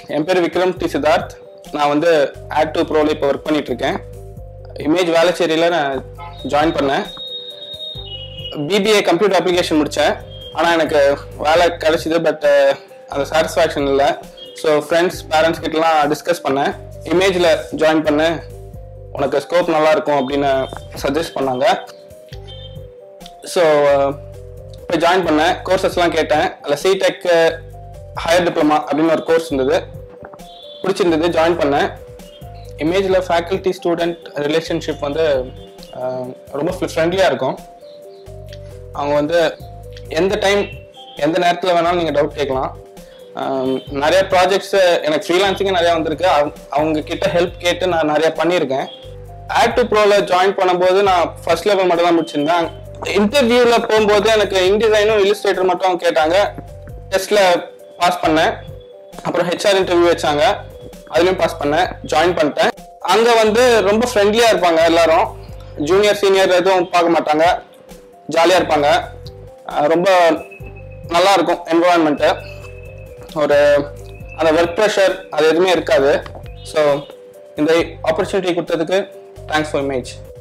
என் பேர் விக்ரம் டி சித்தார்த் நான் வந்து ஆட் டூ ப்ரோவில் இப்போ ஒர்க் பண்ணிட்டு இருக்கேன் இமேஜ் வேலைச்சேரியில் நான் ஜாயின் பண்ணேன் பிபிஏ கம்ப்யூட்டர் அப்ளிகேஷன் முடித்தேன் ஆனால் எனக்கு வேலை கிடைச்சிது பட் அந்த சாட்டிஸ்ஃபேக்ஷன் இல்லை ஸோ ஃப்ரெண்ட்ஸ் பேரண்ட்ஸ் கிட்டலாம் டிஸ்கஸ் பண்ணேன் இமேஜில் ஜாயின் பண்ணு உனக்கு ஸ்கோப் நல்லா இருக்கும் அப்படின்னு சஜஸ்ட் பண்ணாங்க ஸோ இப்போ ஜாயின் பண்ணேன் கோர்சஸ்லாம் கேட்டேன் அதில் சிடெக் ஹையர் டிப்ளமா அப்படின்னு ஒரு கோர்ஸ் இருந்தது பிடிச்சிருந்தது ஜாயின் பண்ணேன் இமேஜில் ஃபேக்கல்ட்டி ஸ்டூடெண்ட் ரிலேஷன்ஷிப் வந்து அஹ், ரொம்ப ஃப்ரெண்ட்லியாக இருக்கும் அவங்க வந்து எந்த டைம் எந்த நேரத்தில் வேணாலும் நீங்கள் டவுட் கேட்கலாம் ஆம், நிறைய ப்ராஜெக்ட்ஸ் எனக்கு ஃப்ரீலான்சிங்கும் நிறையா வந்திருக்கு அவங்க- அவங்க கிட்ட ஹெல்ப் கேட்டு நான் நிறைய பண்ணியிருக்கேன் ஆட் டு ப்ரோவில் ஜாயின் பண்ணும்போது நான் ஃபர்ஸ்ட் லெவல் மட்டும் தான் முடிச்சிருந்தேன் இன்டர்வியூவில் போகும்போது எனக்கு இன்டிசைனும் இல்லுஸ்ட்ரேட்டர் மட்டும் கேட்டாங்க டெஸ்ட்டில் பாஸ் பண்ணேன் அப்புறம் ஹெச்ஆர் இன்டர்வியூ வச்சாங்க அதுலேயும் பாஸ் பண்ணேன் ஜாயின் பண்ணிட்டேன் அங்கே வந்து ரொம்ப ஃப்ரெண்ட்லியாக இருப்பாங்க எல்லாரும் ஜூனியர் சீனியர் எதுவும் பார்க்க மாட்டாங்க ஜாலியாக இருப்பாங்க அஹ் ரொம்ப நல்லா இருக்கும் என்வரான்மெண்ட்டு ஒரு அந்த ஒர்க் ப்ரெஷர் அது எதுவுமே இருக்காது ஸோ இந்த ஆப்பர்ச்சுனிட்டி கொடுத்ததுக்கு தேங்க்ஸ் ஃபார் இமேஜ்